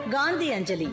காந்தி அஞ்சலி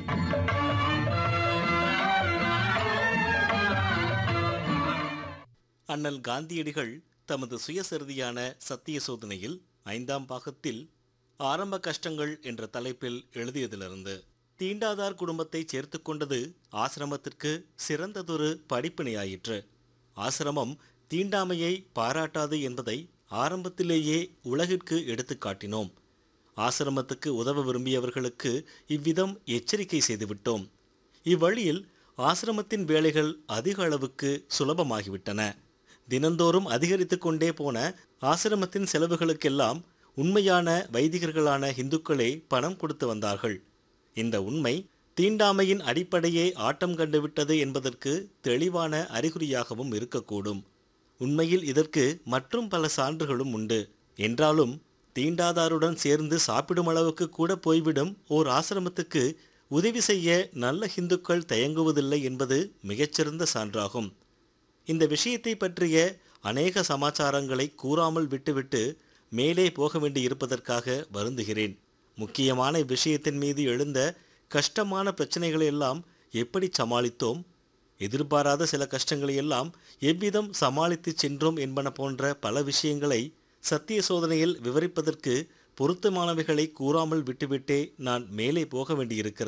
அண்ணல் காந்தியடிகள் தமது சுயசரிதியான சத்திய சோதனையில் ஐந்தாம் பாகத்தில் ஆரம்ப கஷ்டங்கள் என்ற தலைப்பில் எழுதியதிலிருந்து தீண்டாதார் குடும்பத்தை சேர்த்து கொண்டது ஆசிரமத்திற்கு சிறந்ததொரு படிப்பினையாயிற்று ஆசிரமம் தீண்டாமையை பாராட்டாது என்பதை ஆரம்பத்திலேயே உலகிற்கு எடுத்துக் காட்டினோம் ஆசிரமத்துக்கு உதவ விரும்பியவர்களுக்கு இவ்விதம் எச்சரிக்கை செய்துவிட்டோம் இவ்வழியில் ஆசிரமத்தின் வேலைகள் அதிக அளவுக்கு சுலபமாகிவிட்டன தினந்தோறும் அதிகரித்து கொண்டே போன ஆசிரமத்தின் செலவுகளுக்கெல்லாம் உண்மையான வைதிகர்களான இந்துக்களே பணம் கொடுத்து வந்தார்கள் இந்த உண்மை தீண்டாமையின் அடிப்படையே ஆட்டம் கண்டுவிட்டது என்பதற்கு தெளிவான அறிகுறியாகவும் இருக்கக்கூடும் உண்மையில் இதற்கு மற்றும் பல சான்றுகளும் உண்டு என்றாலும் தீண்டாதாருடன் சேர்ந்து சாப்பிடும் அளவுக்கு கூட போய்விடும் ஓர் ஆசிரமத்துக்கு உதவி செய்ய நல்ல இந்துக்கள் தயங்குவதில்லை என்பது மிகச்சிறந்த சான்றாகும் இந்த விஷயத்தை பற்றிய அநேக சமாச்சாரங்களை கூறாமல் விட்டுவிட்டு மேலே போக வேண்டி இருப்பதற்காக வருந்துகிறேன் முக்கியமான விஷயத்தின் மீது எழுந்த கஷ்டமான பிரச்சனைகளை எல்லாம் எப்படி சமாளித்தோம் எதிர்பாராத சில கஷ்டங்களை எல்லாம் எவ்விதம் சமாளித்து சென்றோம் என்பன போன்ற பல விஷயங்களை சத்திய சோதனையில் விவரிப்பதற்கு பொருத்தமானவைகளை கூறாமல் விட்டுவிட்டே நான் மேலே போக வேண்டியிருக்கிறது